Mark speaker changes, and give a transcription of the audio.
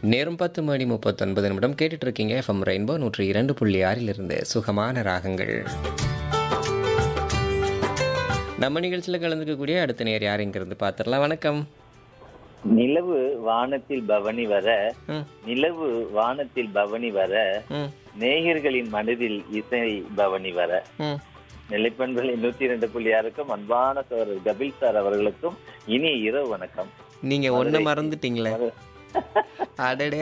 Speaker 1: நேரம் பத்து மணி முப்பத்தொன்பது நிமிடம் கேட்டுட்டு இருக்கீங்க எஃப்எம் ரெயின்போ நூற்றி இரண்டு புள்ளி ஆறிலிருந்து சுகமான ராகங்கள் நம்ம நிகழ்ச்சியில் கலந்துக்கக்கூடிய அடுத்த நேர் யாருங்கிறது பார்த்துடலாம் வணக்கம்
Speaker 2: நிலவு வானத்தில் பவனி வர
Speaker 1: ம்
Speaker 2: நிலவு வானத்தில் பவனி வர
Speaker 1: ம்
Speaker 2: நேயர்களின் மனதில் இசை பவனி வர
Speaker 1: ம்
Speaker 2: நிலைப்பண்பலை நூத்தி இரண்டு புள்ளி ஆறுக்கும் அன்பான சோழர் கபில் சார் அவர்களுக்கும் இனிய இரவு வணக்கம்
Speaker 1: நீங்க ஒண்ணு மறந்துட்டீங்களே அடடே